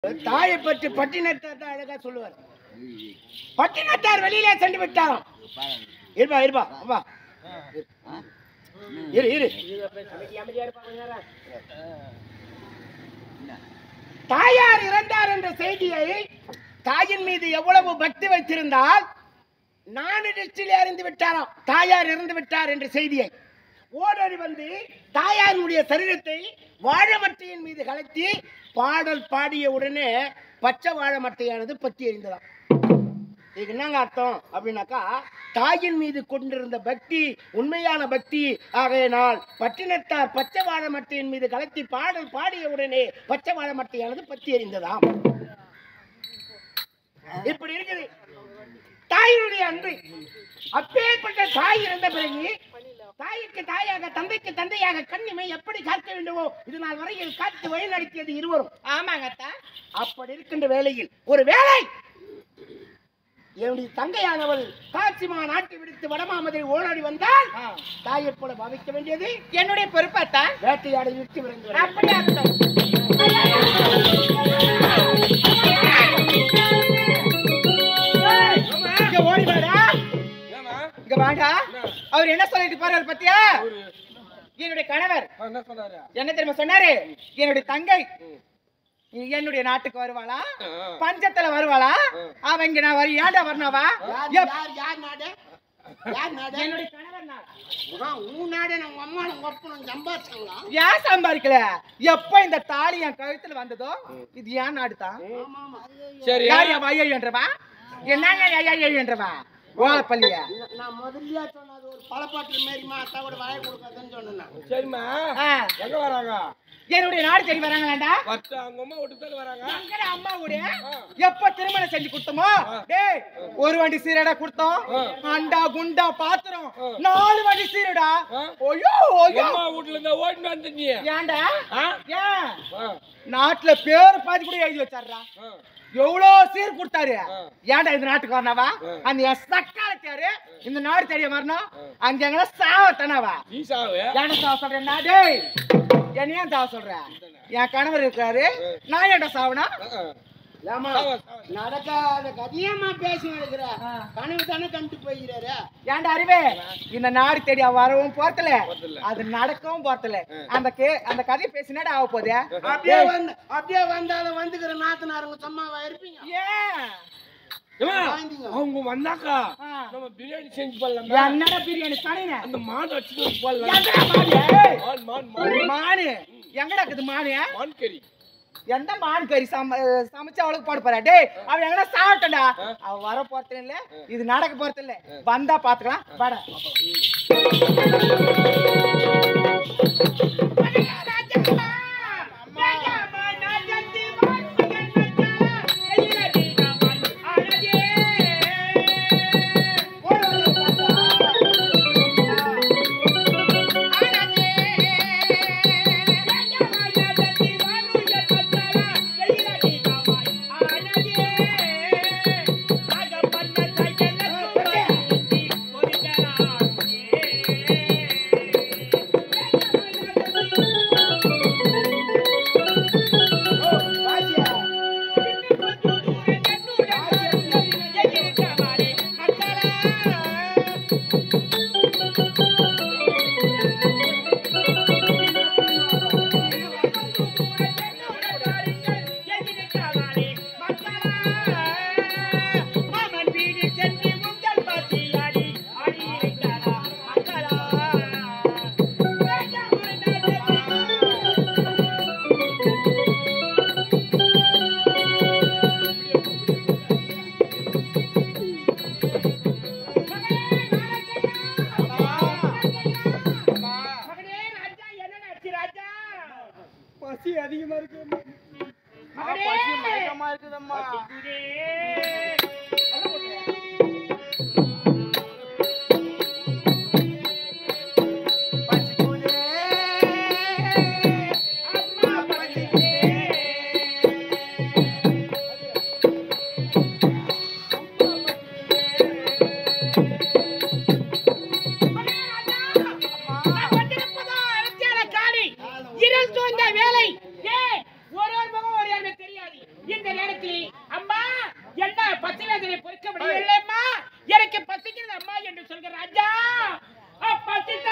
தாயை பற்றி பட்டினத்தார் தான் அழகா சொல்லுவார் பட்டினத்தார் வெளியிலே சென்று விட்டாராம் இருப்பா இருப்பா அப்பா இரு இரு தாயார் இறந்தார் என்ற செய்தியை தாயின் மீது எவ்வளவு பக்தி வைத்திருந்தால் நானிடத்தில் அறிந்து விட்டாராம் தாயார் இறந்து விட்டார் என்ற செய்தியை ஓடோடி வந்து தாயாருடைய சரீரத்தை வாழைமட்டையின் மீது கலத்தி பாடல் பாடிய உடனே பச்சை வாழைமட்டையானது பற்றி எறிந்ததாம் இதுக்கு என்னங்க அர்த்தம் அப்படின்னாக்கா தாயின் மீது கொண்டிருந்த பக்தி உண்மையான பக்தி ஆகையினால் பட்டினத்தார் பச்சை வாழை மட்டையின் மீது கலத்தி பாடல் பாடிய உடனே பச்சை வாழை மட்டையானது பற்றி எறிந்ததாம் இப்படி இருக்குது தாயினுடைய அன்பு அப்பேற்பட்ட தாய் இருந்த பிறகு தாய்க்கு தாயாக தந்தைக்கு தந்தையாக கண்ணிமை எப்படி காக்க வேண்டுமோ இது நாள் வரையில் காத்து வழி நடத்தியது இருவரும் ஆமாங்க அத்தா அப்படி இருக்கின்ற வேளையில் ஒரு வேலை என்னுடைய தங்கையானவள் காட்சிமா நாட்டை விடுத்து வடமாமதை ஓடாடி வந்தால் தாயைப் போல பாவிக்க வேண்டியது என்னுடைய பொறுப்பு அத்தா வேட்டையாடி விட்டு விரைந்து வர வேண்டும். அப்படி அர்த்தம் இங்க ஓடி வாடா ஏம்மா? இங்க வாடா என்ன? அவர் என்ன சொல்லிட்டு போறாரு பத்தியா அவரு என்னுடைய கணவர் ஆ, என்ன சொன்னாரு என்ன தெரியுமா சொன்னாரு என்னுடைய தங்கை என்னுடைய நாட்டுக்கு வருவாளா ஆ. பஞ்சத்துல வருவாளா அவ இங்க நான் வரி ஏன்டா வரனாவா யார் எப்- யார் யார் நாடு யார் நாடு என்னுடைய கணவர் நான் உன் உன் நாடு நம்ம அம்மா நம்ம அப்பனும் சம்பாதிச்சாங்களா ஏன் சம்பாதிக்கல எப்ப இந்த தாலி என் கழுத்துல வந்ததோ இது ஏன் நாடு தான் ஆமா ஆமா சரி யார் அவ ஐயோ என்றவா என்னங்க ஐயோ என்றவா ஓலப்பள்ளிய நான் நான் முதல்லயே சொன்னது ஒரு பழப்பாட்டு மாரிமா அத்தா கூட வாய கொடுக்காதுன்னு சொன்னேன் நான். சரிம்மா ஆ, எங்க வராங்க என்னுடைய நாடு தேடி வராங்களாண்டா ஃபர்ஸ்ட் அவங்க அம்மா வீட்டுக்கு தானே வராங்க எங்கடா அம்மா கூட எப்ப திருமணம் செஞ்சு கொடுத்தோமோ டேய் ஒரு வண்டி சீரடா கொடுத்தோம் அண்டா குண்டா பாத்திரம் நாலு வண்டி சீரடா ஆ. ஐயோ ஐயோ அம்மா வீட்டுல இருந்தா ஓடிட்டு வந்து நீ ஏன்டா ஆ? ஏன் ஆ, நாட்டுல பேர் பாதி கூட எழுதி வச்சாருடா ஆ. எவ்வளோ சீர் கொடுத்தாரு ஆ. ஏன்டா இந்த நாட்டுக்கு வரனவா ஆ. அந்த என் சக்காலத்தியாரு இந்த நாடு தெரிய வரணும் அங்க எங்களை சாவத்தனவா நீ சாவு ஏன்டா சாவ சொல்றேன் டேய் என்னையா சாவ சொல்றேன் என் கணவர் இருக்காரு நான் ஏன்டா சாவணும் ஆ, ஆ. ஏம்மா, சாவு, சாவு. நடக்காத கதையம்மா பேசி இருக்கிற கனவு தானே கண்டு போய்கிறாரு ஏன்டா அறிவே இந்த நாடு தேடி அவ வரவும் போறதில்ல போறதில்ல. அது நடக்கவும் போறதில்ல அந்த கே அந்த கதையை பேசினாடா ஆக போகுது அப்படியே வந்து அப்படியே வந்தாலும் வந்துக்கிற நாத்தனாருங்க சும்மாவா இருப்பீங்க ஏன் ஏம்மா, வாங்கிங்க. அவங்க வந்தாக்கா ஆ. நம்ம பிரியாணி செஞ்சு போடலாமா என்னடா பிரியாணி கடையின அந்த மாடு வச்சுட்டு போடலாம் எங்கடா மாடு ஏய், மான் மான் மான் மானு எங்கடா இருக்குது மானு மான் கறி எந்த மான் கறி சம சமைச்சு அவளுக்கு போட போறா டேய் அவ எங்கடா சாப்பிட்டா அவ வர போறது இல்ல இது நடக்க போறது இல்ல வந்தா பாத்துக்கலாம் வாடா பசி அதிகமா இருக்கு இருள் சூழ்ந்த வேலை ஏய், ஒரு ஒரு முகம் ஒரு யாருமே தெரியாது இந்த நேரத்தில் அம்மா என்ன பசி வேதனை பொறுக்க முடியவில்லைம்மா எனக்கு பசிக்கிறது அம்மா என்று சொல்கிற ராஜா பசித்த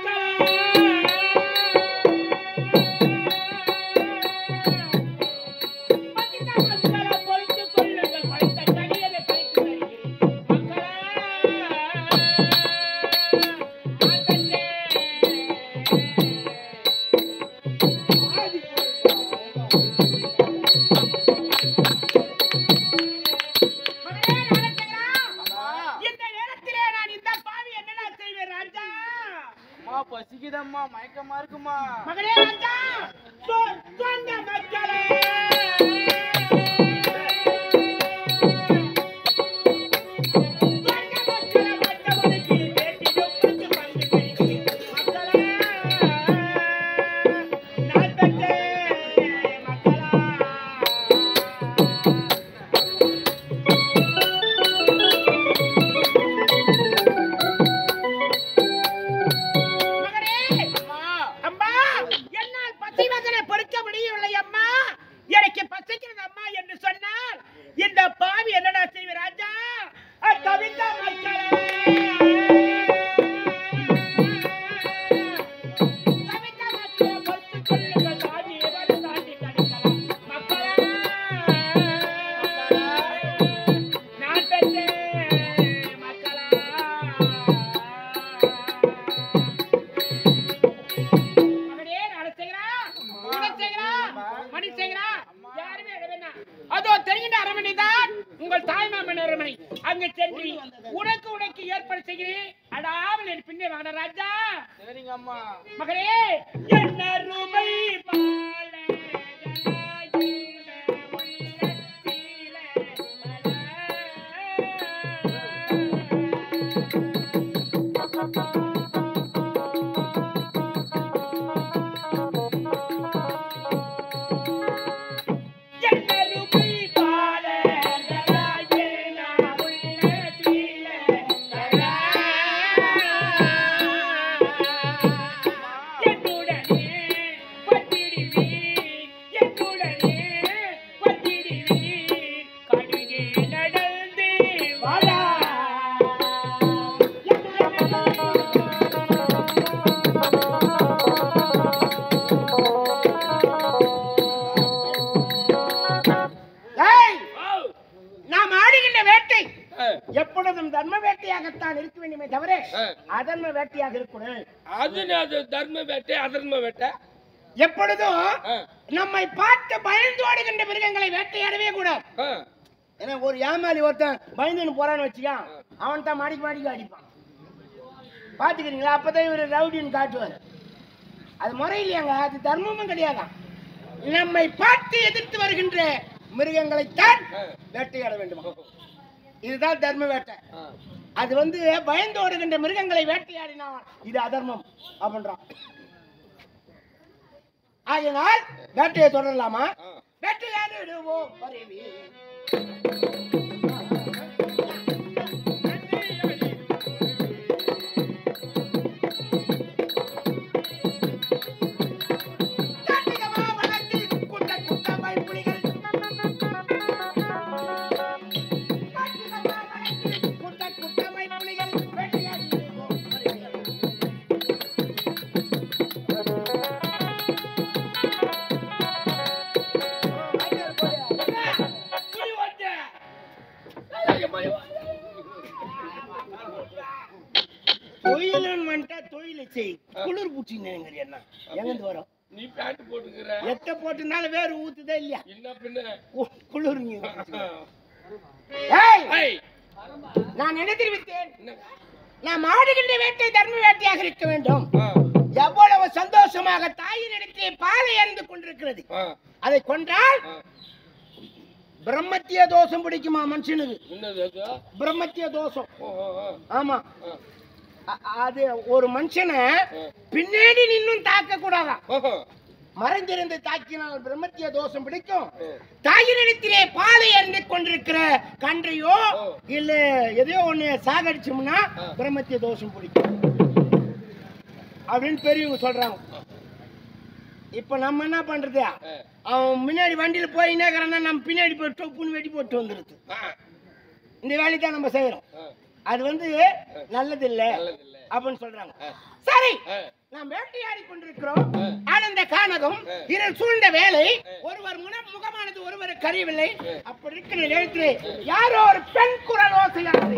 இந்த நேரத்திலே நான் இந்த பாவி என்னடா செய்வேன் ராஜா அம்மா பசிக்குதம்மா மயக்கமா இருக்குமா மகளே ராஜா சொ- சொந்த மக்களே சொந்த மக்களே, மற்றவனுக்கு வேண்டிடும் பஞ்சு பஞ்சு பஞ்சு. மக்களே, நான் பெற்ற மக்களா. மகனே, அம்மா என்னால் பசி வதனை பொறுக்க முடியவில்லை அம்மா எனக்கு பசிக்கிறது அம்மா என்று சொன்னால் இந்த பாவி என்னடா செய்வ ராஜா அஹ், தவித்த மக்களே தவித்த மக்களே, பொறுத்துக் கொள்ளுங்கள், தாண்டி எவரும் தாண்டி கழிக்கலாம். மக்களே, நான் பெற்ற மக்களா மகனே, நான் செய்கிறேன். உனக்கு செய்கிறேன். மணி செய்கிறேன். யாருமே இட வேண்டாம். அதோ தெரிகின்ற அரண்மனை தான் உங்கள் தாய்மாமன் அரண்மனை அங்கு சென்று உனக்கு உனக்கு ஏற்பாடு செய்கிறேன் அடாமல் என் பின்னே வாங்க ராஜா சரிங்க அம்மா மகனே என்ன ரூபை என்னுடனே வந்திடுவீர் என்னுடனே வந்திடுவீர் கடுகே நடந்து வாடா ஏய், நாம் ஆடுகின்ற வேட்டை எப்பொழுதும் தர்ம வேட்டையாகத்தான் இருக்க வேண்டுமே தவிர அதர்ம வேட்டையாக இருக்கக்கூடாது அது அது தர்ம வேட்டை அதர்ம வேட்டை எப்பொழுதும் ஆ, நம்மை பார்த்து பயந்து ஓடுகின்ற மிருகங்களை வேட்டையாடவே கூடாது ஆ, ஏன்னா ஒரு ஏமாளி ஒருத்தன் பயந்துன்னு போறான்னு வச்சுக்கா அவன் தான் மாடிக்கு மாடிக்கு அடிப்பான் பாத்துக்கிறீங்களா அப்பதான் இவர் ரவுடின்னு காட்டுவார் அது முறை இல்லையாங்க அது தர்மமும் கிடையாதான் நம்மை பார்த்து எதிர்த்து வருகின்ற மிருகங்களைத்தான் வேட்டையாட வேண்டுமா இதுதான் தர்ம வேட்டை ஆ. அது வந்து பயந்து ஓடுகின்ற மிருகங்களை வேட்டையாடினான் இது அதர்மம் அப்படின்றான் ஆகையினால் வேட்டையை தொடரலாமா ஆ. வேட்டையாடிடுவோம் வருவி காட்டுகமா வனத்தில் கூட்ட கூட்டமாய் புலிகள். காட்டுகமா வனத்தில் கூட்ட கூட்டமாய் புலிகள். வேட்டையாடிடுவோம் வருவி. தொழிலுன்னு வந்துட்டா தொழிலை செய் குளிர் பூச்சி என்ன எங்கிருந்து வரும் நீ பேண்ட் போட்டுக்கிற எத்த போட்டுனாலும் வேறு ஊத்துதே இல்லையா என்ன பின்ன கு- குளிருங்க ஆ. ஏய் ஏய், நான் என்ன தெரிவித்தேன் என்ன? நாம் ஆடுகின்ற வேட்டை தர்ம வேட்டையாக இருக்க வேண்டும் ஆ, எவ்வளவு சந்தோஷமாக தாயின் இடத்திலே பாலை அறிந்து கொண்டிருக்கிறது ஆ, அதை கொன்றால் ஆ. பிரம்மத்திய தோஷம் பிடிக்குமா மனுஷனுக்கு என்னது அது பிரம்மத்திய தோஷம் ஓ, ஓ, ஓ. ஆமா ஆ, அ- அது ஒரு மனுஷனை ஆ. பின்னாடி நின்னும் தாக்க கூடாதான் ஓஹோ. மறைந்திருந்து தாக்கினால் பிரம்மத்திய தோஷம் பிடிக்கும் ஓ. தாயினிடத்திலே பாலை அறிந்து கொண்டிருக்கிற கன்றையோ ஓ. இல்ல எதையோ ஒண்ணு சாகடிச்சோம்னா ஆ. பிரம்மத்திய தோஷம் பிடிக்கும் அப்படின்னு பெரியவங்க சொல்றாங்க இப்ப நம்ம என்ன பண்றது ஆ, அவன் முன்னாடி வண்டியில போயினே இருக்கிறான்னா நம்ம பின்னாடி போய் டொப்புன்னு வெட்டி போட்டு வந்துருது ஆ, இந்த வேலையை தான் நம்ம செய்யறோம் ஆ, அது வந்து நல்லது இல்ல நல்லதில்ல. அப்படின்னு சொல்றாங்க ஆ. சரி ஆ, நாம் வேட்டையாடி கொண்டிருக்கிறோம் ஆ. ஆனந்த கானகம் ஆ. இருள் சூழ்ந்த வேலை ஆ. ஒருவர் முன முகமானது ஒருவர் கரியவில்லை ஆ. அப்படி இருக்கிற நேரத்தில் யாரோ ஒரு பெண் குரல் ஓசையானது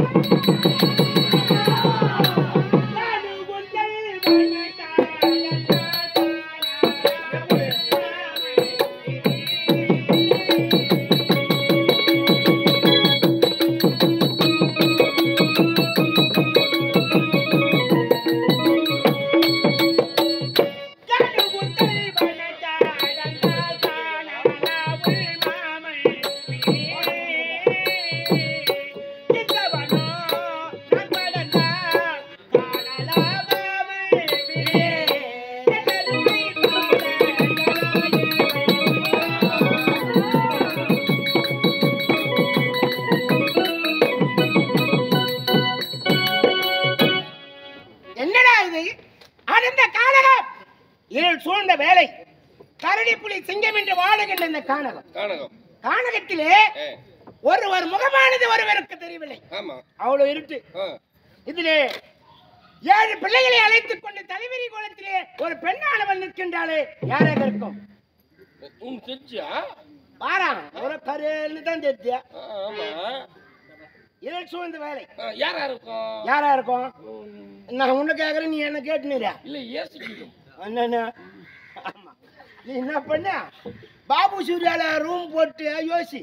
என்னடா இது அடர்ந்த கானகம் இருள் சூழ்ந்த வேலை கரடி புலி சிங்கம் என்று வாழுகின்ற இந்த கானகம் காணகம் கானகத்திலே ஏ, ஒருவர் முகமானது ஒருவருக்கு தெரியவில்லை ஆமா அவ்வளவு இருட்டு ஆ, இதிலே ஏழு பிள்ளைகளை அழைத்துக் கொண்டு தலைவிரி கோலத்திலே ஒரு பெண்ணானவள் நிற்கின்றாளே யாராக இருக்கும் உனக்கு தெரிஞ்சியா பாரா ஒரு கருன்னு தான் தெரிஞ்சு ஆ, ஆமா இருள் சூழ்ந்த வேலை ஆ, யாரா இருக்கும் யாரா இருக்கும் ம், நான் உன்னை கேக்குறேன் நீ என்ன கேட்டுனுறியா இல்ல ஏசிக்கிடும் அண்ணா ஆமா நீ என்ன பண்ண பாபு சூர்யால ரூம் போட்டு யோசி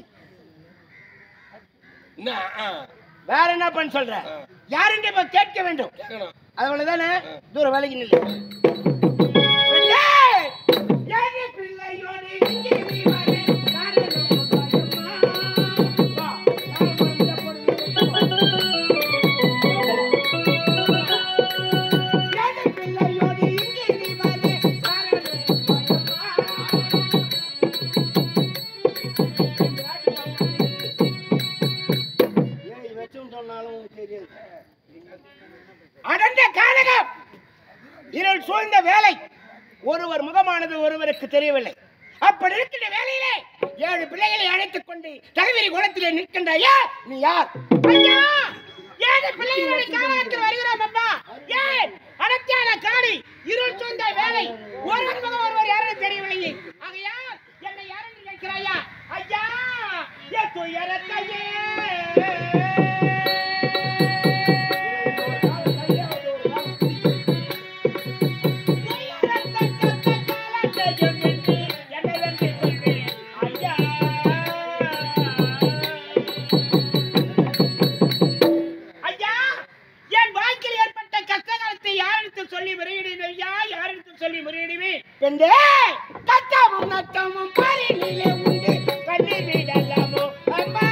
என்ன ஆ, வேற என்ன பண்ண சொல்ற ஆ. யாருன்னு இப்ப கேட்க வேண்டும் கேட்கணும் அவ்வளவுதானே ஆ. தூரம் வேலைக்கு நில்லு பெண்ணே! ஏழு பிள்ளையோடு இங்கே நீ வர காரணம் பயமா? வா, நான் வந்த பொழுது ஏழு பிள்ளையோடு இங்கே நீ வர காரணம் பயமா? ஏய் வச்சும் சொன்னாலும் உனக்கு தெரியாது அடர்ந்த கானகம் இருள் சூழ்ந்த வேலை ஒருவர் முகமானது ஒருவருக்கு தெரியவில்லை அப்படி இருக்கின்ற வேலையிலே ஏழு பிள்ளைகளை அழைத்துக் கொண்டு தலைவரி குளத்திலே நிற்கின்றாயா நீ யார் ஐயா ஏழு பிள்ளைகளை காவலுக்கு வருகிறோம் அப்பா ஏன் அடர்த்தியான காடி இருள் சூழ்ந்த வேலை ஒருவர் முகம் ஒருவர் யாரும் தெரியவில்லை ஆகையால் என்னை யாரும் நினைக்கிறாயா ஐயா என் துயரத்தையே ஐயா என் வாழ்க்கையில் ஏற்பட்ட கஷ்ட காலத்தை யாரிடத்தில் சொல்லி முறையிடுவேன் ஐயா யாரிடத்தில் சொல்லி முறையிடுவேன் பெண்டே கத்தமும் நத்தமும் பாரி நிலை உண்டு கண்ணீர் வீடல்லாமோ அம்மா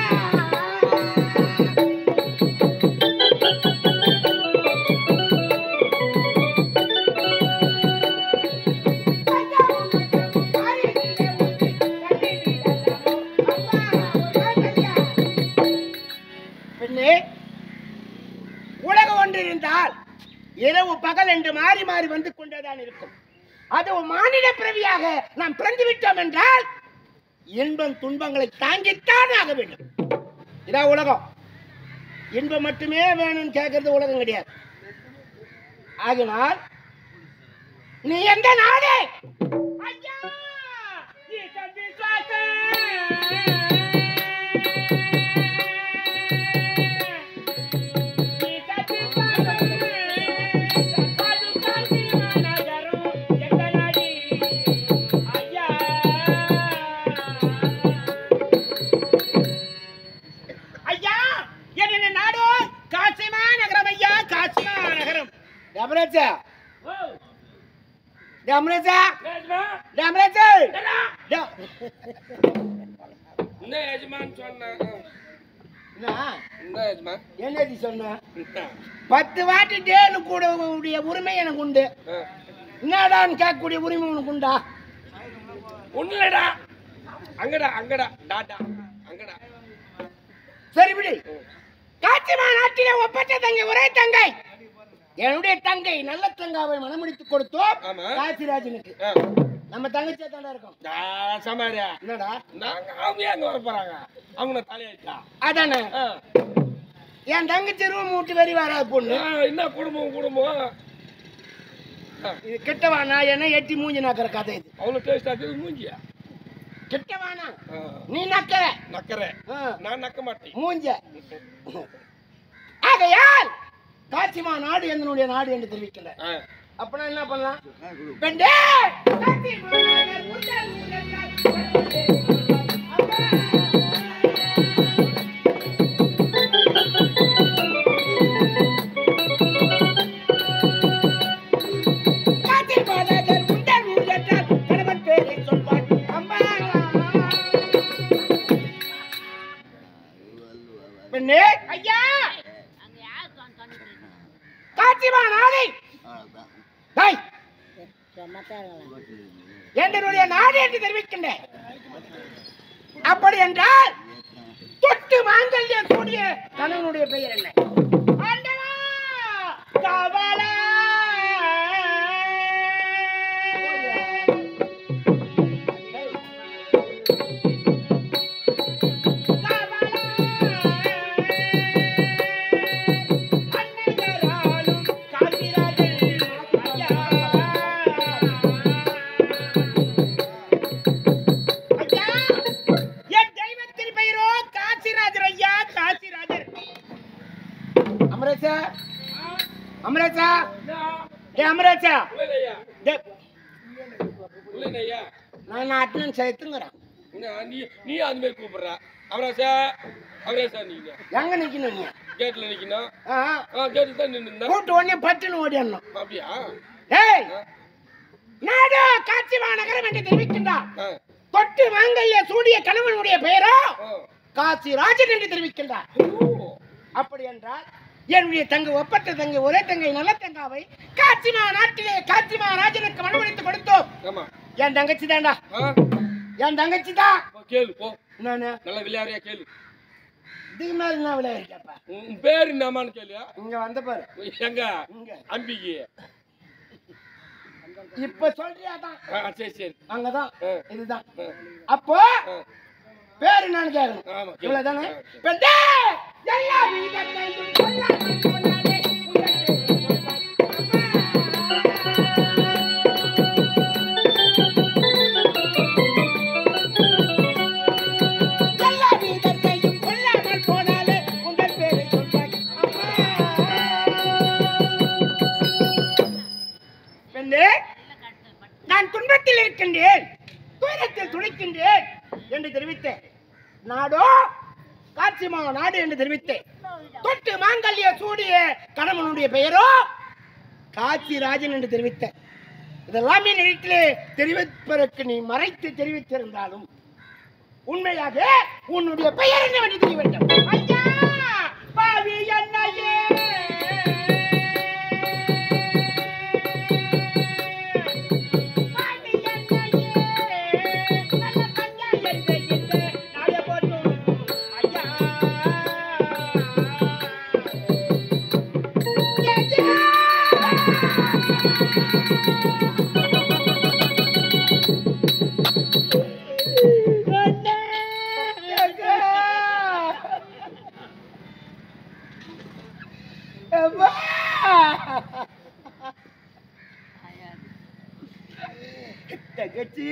பெண்ணே உலகம் ஒன்று இருந்தால் இரவு பகல் என்று மாறி மாறி வந்து கொண்டேதான் இருக்கும் அது மானிட பிறவியாக நாம் பிறந்து விட்டோம் என்றால் இன்பம் துன்பங்களை தாங்கித்தான் ஆக வேண்டும் இதான் உலகம் இன்பம் மட்டுமே வேணும்னு கேட்கறது உலகம் கிடையாது ஆகினால் நீ எந்த நாடு ஐயா ஈசன் விசுவாசம். ஈசன் விசுவாசம். பாதுகாத்து மாநகரம் எந்த நாடு? ஐயா. ஐயா என்னென்ன நாடோ காசிமா நகரம் ஐயா காசிமா நகரம் டமரேச்சா டமரேச்சா ஏஜமா டமரேச்சா என்ன ஏஜமான்னு சொன்னேன் என்ன ஏஜமா என்னது சொன்ன என்ன? பத்து வாட்டி டேனு கூட உடைய உரிமை எனக்கு உண்டு ஆ. என்னடான்னு கேட்கக்கூடிய உரிமை உனக்கு உண்டா ஒண்ணுலடா அங்கடா அங்கடா டாடா அங்கடா சரி விடு காட்சிமா நாட்டிலே ஒப்பற்ற தங்கை ஒரே தங்கை என்னுடைய தங்கை நல்ல தங்காவை மனமுடித்து கொடுத்தோம் ஆமா. காசிராஜனுக்கு ஆ. நம்ம தங்கச்சியா தானே இருக்கோம் சமாரியா என்னடா நாங்க அவங்க அங்க வர போறாங்க அவங்க தலையாயிட்டா அதானே ஆ. என் தங்கச்சி ரூம் விட்டு வெளிய வராது பொண்ணு ஆ, என்ன குடும்பம் குடும்பம் ஆ, இது கிட்டவானா என்ன எட்டி மூஞ்சி நக்கிற கதை இது அவ்வளவு டேஸ்ட் ஆகுது மூஞ்சியா கிட்டவானா ஆ, நீ நக்கிற நக்கறேன் ஆ, நான் நக்க மாட்டேன் மூஞ்ச ஆகையால் காட்சிமா நாடு என்னுடைய நாடு என்று தெரிவிக்கின்ற ஆ. அப்பனா என்ன பண்ணலாம் பெண்டே காட்சிமா நாடு முதல் முதல் காட்சிமா நாடு முதல் முதல் கணவன் பேரை சொல்வான் அம்மா பெண்ணே ஐயா காட்சிமா நாடு டேய் என்னுடைய நாடு என்று தெரிவிக்கின்றேன் அப்படி என்றால் தொட்டு மாங்கல்ய கூடிய கணவனுடைய பெயர் என்ன ஆண்டவா, காவலா. அன்னையராலும் காத்திராதே ஐயா. ஐயா, என் தெய்வத்தின் பெயரோ காசிராஜர் ஐயா காசிராஜர் அமரேசா அமரேசா ஏ அமரேசா உள்ளையா டே, உள்ளையா நான் அட்னன்ஸ் எடுத்துங்கிறேன் நீ நீ அந்த மாதிரி கூப்பிடுற அவராசா அவராசா நீங்க எங்க நிக்கணும் நீ கேட்ல நிக்கணும் ஆ, ஆ கேட்டு தான் நின்று கூட்டு உடனே பட்டுன்னு ஓடிடணும் அப்படியா ஏய் ஆ, நாடு காட்சி மாநகரம் என்று தெரிவிக்கின்றார் ஆ, தொட்டு மாங்கல்ய சூடிய கணவனுடைய பெயரோ ஆ. காசி ராஜன் என்று தெரிவிக்கின்றார் ஓ, அப்படி என்றால் என்னுடைய தங்க ஒப்பற்ற தங்கை ஒரே தங்கை நல்ல தங்காவை காட்சிமா நாட்டிலே காட்சிமா ராஜனுக்கு மனமளித்து கொடுத்தோம் ஆமா என் தங்கச்சி தான்டா ஆ, என் தங்கச்சி தான் போ, கேளு போ நானு நல்ல விளையாடியா கேளு இதுக்கு மேல என்ன விளையாடிட்டப்பா உன் உன் பேர் என்னமான்னு கேளியா இங்க வந்த பாரு எங்க இங்க அம்பிக்கு இப்ப சொல்றியா தான் ஆ, சரி சரி அங்கதான் ஆ. இதுதான் ஆ, அப்போ ஆ. பேரு நான் கேட்கணும் ஆமா, கேளு. இவ்வளவுதானே ஆ, சரி. பெண்டே, எல்லா வீரத்தையும் கொல்லாமல் கொல்லாதே, உங்கள் எல்லா வீரத்தையும் கொல்லாமல் போனாலே உங்கள் பேரை சொல்வாய். அம்மா. பெண்ணே, நான் துன்பத்தில் இருக்கின்றேன் துயரத்தில் துடிக்கின்றேன் என்று தெரிவித்தேன் நாடோ காட்சிமா நாடு என்று தெரிவித்தேன் தொட்டு மாங்கல்ய சூடிய கணவனுடைய பெயரோ காட்சி ராஜன் என்று தெரிவித்தேன் இதெல்லாம் என் இடத்திலே தெரிவிப்பதற்கு நீ மறைத்து தெரிவித்திருந்தாலும் உண்மையாக உன்னுடைய பெயர் என்னவென்று தெரிய வேண்டும் ஐயா பாவி என்னையே பாவி என்னையே நல்ல கஞ்சா என்று இந்த நாய போற்றும் ஐயா தங்கச்சி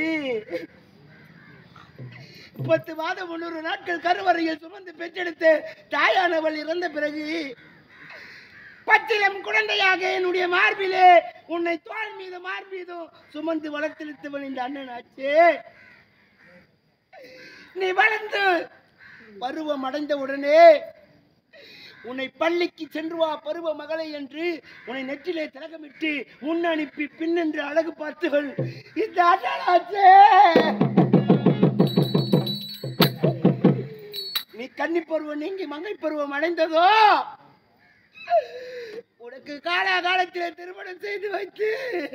பத்து மாதம் முன்னூறு நாட்கள் கருவறையில் சுமந்து பெற்றெடுத்து தாயானவள் இறந்த பிறகு பச்சிலம் குழந்தையாக என்னுடைய மார்பிலே உன்னை தோள் மீது மார்பீதும் சுமந்து வளர்த்தெடுத்தவன் இந்த அண்ணன் ஆச்சு நீ வளர்ந்து பருவம் அடைந்த உடனே உன்னை பள்ளிக்கு சென்று வா பருவ மகளை என்று உன்னை நெற்றிலே திலகமிட்டு முன் அனுப்பி பின்னென்று அழகு பார்த்துகள் இந்த அண்ணனாச்சே நீ கன்னி பருவம் நீங்கி மங்கை பருவம் அடைந்ததோ உனக்கு காலாகாலத்திலே திருமணம் செய்து வைத்து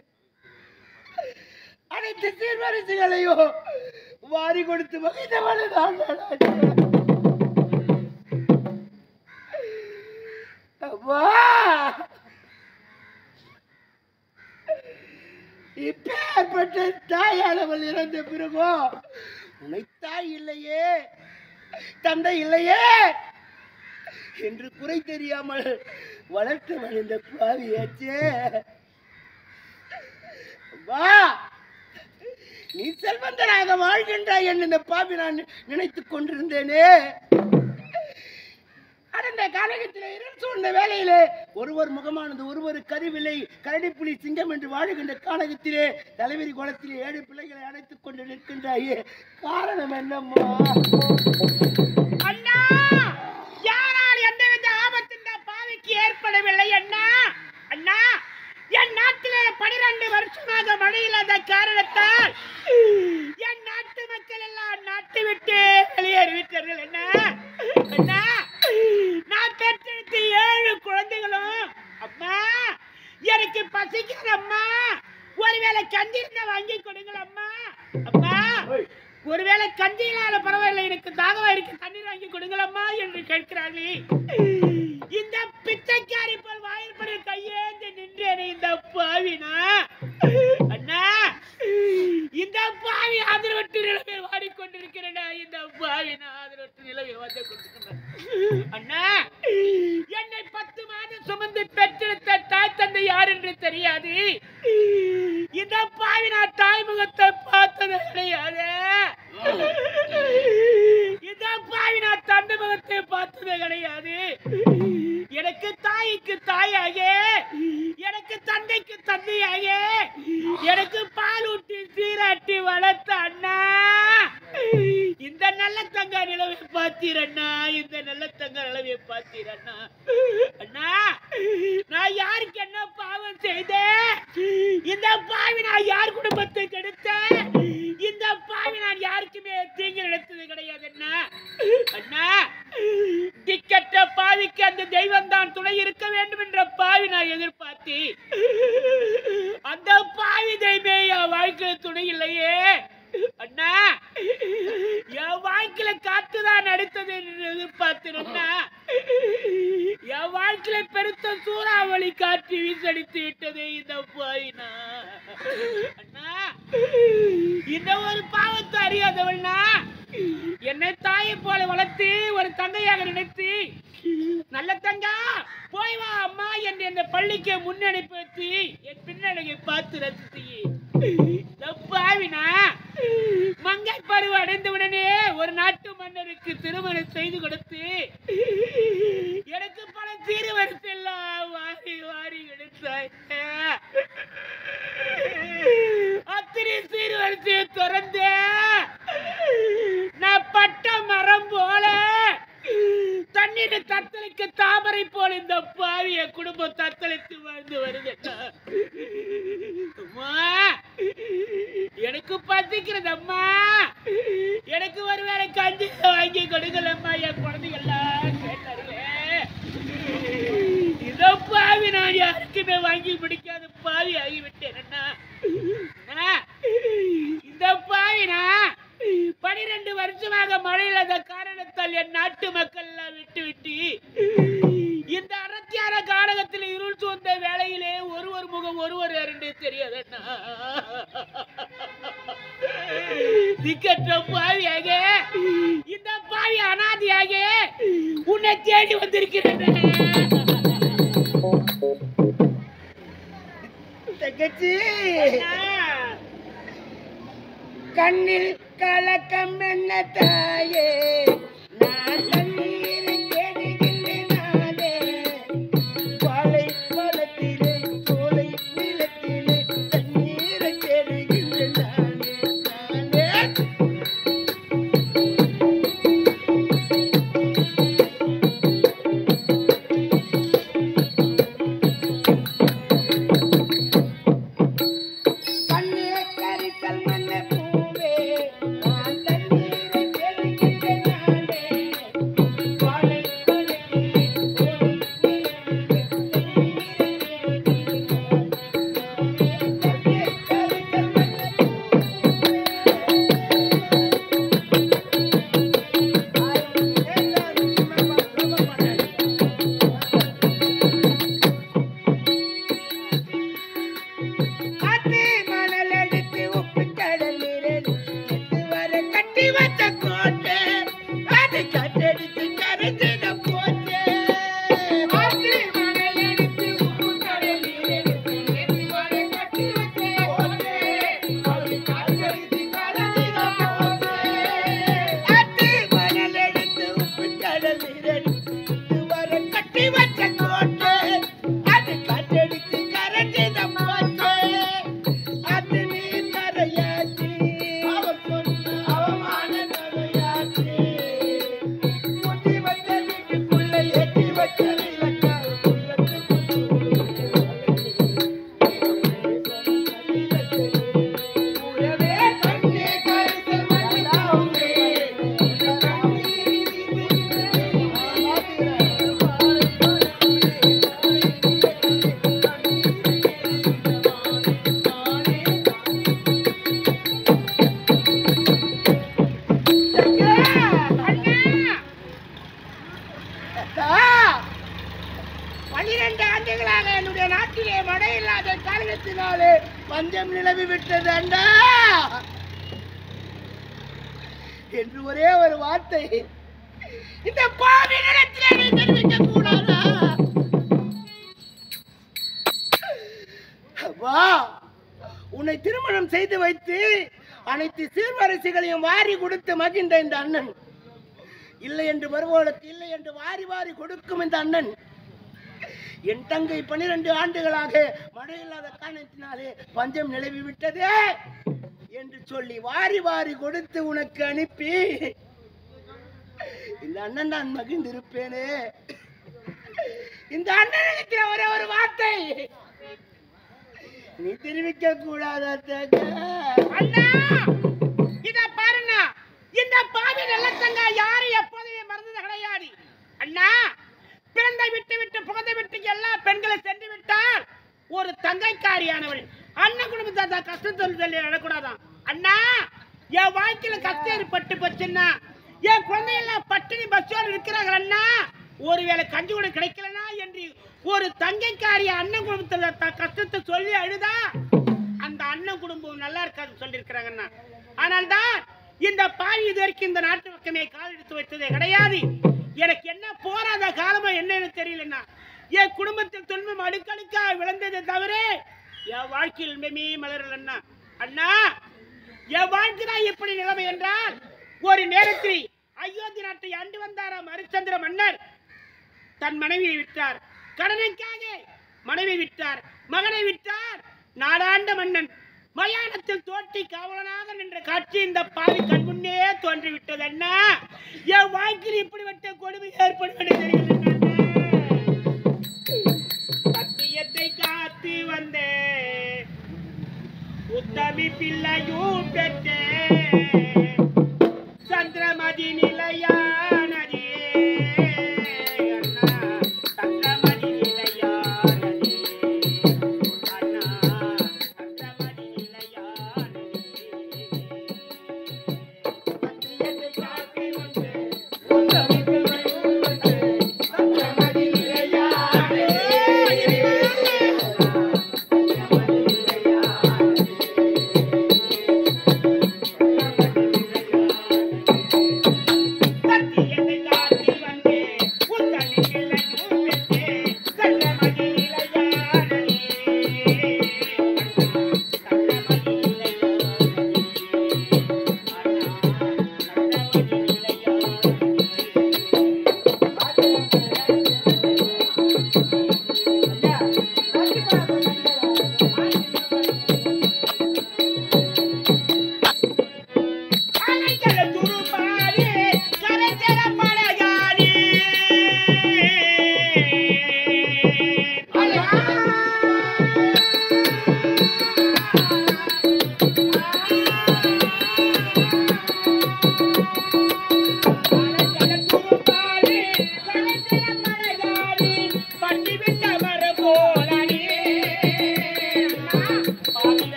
அனைத்து சீர்வரிசைகளையும் வாரி கொடுத்து மகிழ்ந்தவனதான் அம்மா இப்பேற்பட்ட பெற்ற தாயானவள் இறந்த பிறகோ உனை தாய் இல்லையே தந்தை இல்லையே என்று குறை தெரியாமல் வளர்த்தவன் இந்த பாவியாச்சே வா நீ செல்வந்தராக வாழ்கின்றாய் என்று இந்த பாவி நான் நினைத்துக் கொண்டிருந்தேனே கடந்த காலகத்திலே இருள் சூழ்ந்த வேளையிலே ஒருவர் முகமானது ஒருவர் கருவிலை கரடிப்புலி சிங்கம் என்று வாழுகின்ற காலகத்திலே தலைவரி குளத்திலே ஏழு பிள்ளைகளை அடைத்துக் கொண்டு நிற்கின்றாயே காரணம் என்னம்மா அண்ணா யாரால் எந்தவித ஆபத்து இந்த பாவிக்கு ஏற்படவில்லை அண்ணா அண்ணா என் நாட்டிலே பனிரெண்டு வருஷமாக மழை இல்லாத காரணத்தால் என் நாட்டு மக்கள் எல்லாம் நாட்டை விட்டு வெளியேறிவிட்டார்கள் அண்ணா அண்ணா நான் பெற்றெடுத்த ஏழு குழந்தைகளும் அம்மா எனக்கு பசிக்கிற அம்மா ஒருவேளை கஞ்சி இருந்தா வாங்கி கொடுங்கள் அம்மா அம்மா ஒருவேளை கஞ்சியினால பரவாயில்லை எனக்கு தாகமா இருக்கு தண்ணீர் வாங்கி கொடுங்களம்மா என்று கேட்கிறார்கள் இந்த பிச்சைக்காரி போல் வாயிற்படி கையேந்து நின்றேனே இந்த பாவினா அண்ணா இந்த பாவி ஆதரவற்ற நிலைமையில் வாடிக்கொண்டிருக்கிறேன் இந்த பாவினா ஆதரவற்ற நிலைமையில் வந்து கொண்டிருக்கிறேன் அண்ணா என்னை பத்து மாதம் சுமந்து பெற்றெடுத்த தாய் தந்தை யார் என்று தெரியாது இந்த பாவி நான் தாய் முகத்தை பார்த்தது கிடையாது இந்த பாவி நான் தந்தை முகத்தை பார்த்தது கிடையாது எனக்கு தாய்க்கு தாயாக எனக்கு தந்தைக்கு தந்தையாக எனக்கு பால் ஊட்டி சீராட்டி வளர்த்த அண்ணா இந்த நல்ல தங்க நிலவை பார்த்தீரண்ணா இந்த நல்ல தங்க நிலவை பார்த்தீரண்ணா அண்ணா நான் யாருக்கு என்ன பாவம் செய்தேன் இந்த பாவி நான் யார் குடும்பத்தை கெடுத்தேன் இந்த பாவி நான் யாருக்குமே தீங்கு நடத்தது கிடையாது அண்ணா அண்ணா திக்கற்ற பாவிக்கு அந்த தெய்வம் தான் துணை இருக்க வேண்டும் என்ற பாவி நான் எதிர்பார்த்தேன் அந்த பாவி தெய்வமே என் வாழ்க்கையில் துணை இல்லையே அண்ணா என் வாழ்க்கையில காத்துதான் நடித்தது என்று எதிர்பார்த்திருந்தா என் வாழ்க்கையில பெருத்த சூறாவளி காற்று வீசடித்து விட்டது இந்த பாவினா அண்ணா இந்த ஒரு பாவத்தை அறியாதவள்னா என்னை தாயை போல வளர்த்து ஒரு தங்கையாக நினைத்து நல்ல தங்கா போய் வா அம்மா என்று இந்த பள்ளிக்கு முன்னணிப்பு வச்சு என் பின்னணியை பார்த்து ரசித்து பாவினா மங்கை பருவ அடைந்தவுடனே ஒரு நாட்டு மன்னருக்கு திருமணம் செய்து கொடுத்து எனக்கு பல சீர்வரிசை எல்லாம் வாரி வாரி எடுத்தாய் அத்தனை சீர்வரிசையை திறந்து நான் பட்ட மரம் போல தண்ணீர் தத்தளிக்க தாமரை போல இந்த பாவிய குடும்பம் தத்தளித்து வாழ்ந்து வருது அம்மா எனக்கு பசிக்கிறது அம்மா எனக்கு ஒருவேளை கஞ்சி வாங்கி கொடுக்கலம்மா என் குழந்தைகள்லாம் கேட்டார்களே இதோ பாவி நான் யாருக்குமே வாங்கி பிடிக்காத பாவி ஆகிவிட்டேன் அண்ணா அண்ணா, இந்த பாவினா பனிரெண்டு வருஷமாக மழை இல்லாத காரணத்தால் என் நாட்டு மக்கள் எல்லாம் விட்டு விட்டு இந்த அடர்த்தியான காடகத்தில் இருள் சூழ்ந்த வேளையிலே ஒருவர் முகம் ஒருவர் என்று தெரியாதண்ணா திக்கற்ற பாவியாக இந்த பாவி அனாதியாக உன்னை தேடி வந்திருக்கிறேன் தங்கச்சி கண்ணில் கலக்கம் என்ன தாயே நான் தண்ணீரை தேடுகின்றேன் நானே. வாழை மரத்திலே, சோலை நிலத்திலே தண்ணீரை தேடுகின்றேன் நானே, நானே. கண்ணே கரிசல் மண்ண பூவே நான் தண்ணீரை தேடுகின்றேன் ஆண்டுகளாக என்னுடைய நாட்டிலே மழை இல்லாத காரணத்தினாலே பஞ்சம் நிலவி விட்டது அண்டா என்று ஒரே ஒரு வார்த்தை இந்த பாவி நிலத்திலே நீ தெரிவிக்க கூடாதா வா உன்னை திருமணம் செய்து வைத்து அனைத்து சீர்வரிசைகளையும் வாரி கொடுத்து மகிழ்ந்த இந்த அண்ணன் இல்லை என்று வருவோளுக்கு இல்லை என்று வாரி வாரி கொடுக்கும் இந்த அண்ணன் என் தங்கை பனிரெண்டு ஆண்டுகளாக மழை இல்லாத காரணத்தினாலே பஞ்சம் நிலவி விட்டதே என்று சொல்லி வாரி வாரி கொடுத்து உனக்கு அனுப்பி இந்த அண்ணன் நான் மகிழ்ந்திருப்பேனே இந்த அண்ணனுக்கு ஒரே ஒரு வார்த்தை நீ தெரிவிக்க கூடாதா அண்ணா இத பாருண்ணா இந்த பாவி நல்லத்தங்க யாரும் எப்போதுமே மறந்தது கிடையாது அண்ணா பிறந்த விட்டு விட்டு புகழ்ந்த விட்டு எல்லா பெண்களை சென்று விட்டால் ஒரு தங்கைக்காரியானவள் அண்ணன் குடும்பத்தை தான் கஷ்டத்தில் சொல்லி நடக்கூடாதான் அண்ணா என் வாழ்க்கையில கஷ்டம் ஏற்பட்டு போச்சுன்னா என் குழந்தையெல்லாம் பட்டினி பஸ்ஸோடு இருக்கிறாங்க அண்ணா ஒருவேளை கஞ்சி கூட கிடைக்கலனா என்று ஒரு தங்கைக்காரிய அண்ணன் குடும்பத்துல த- கஷ்டத்தை சொல்லி அழுதா அந்த அண்ணன் குடும்பம் நல்லா இருக்காதுன்னு சொல்லியிருக்கிறாங்க அண்ணா ஆனால் தான் இந்த பாவி இது வரைக்கும் இந்த நாட்டு பக்கமே கால் எடுத்து வைத்ததே கிடையாது எனக்கு என்ன போராத காலமா என்னன்னு தெரியலண்ணா என் குடும்பத்தில் துன்பம் அடுக்கடுக்கா விளைந்ததை தவிர என் வாழ்க்கையில் இன்பமே மலரல் அண்ணா அண்ணா என் வாழ்க்கை தான் எப்படி நிலைமை என்றால் ஒரு நேரத்தில் அயோத்தி நாட்டை ஆண்டு வந்தாராம் ஹரிச்சந்திர மன்னர் தன் மனைவியை விட்டார் கடனுக்காக மனைவி விட்டார் மகனை விட்டார் நாடாண்ட மன்னன் மயானத்தில் தோட்டி காவலனாக நின்ற காட்சி இந்த பாவி கண் முன்னே தோன்றிவிட்டது அண்ணா என் வாழ்க்கையில் இப்படிப்பட்ட கொடுமை ஏற்படும் என்று தெரியவில்லை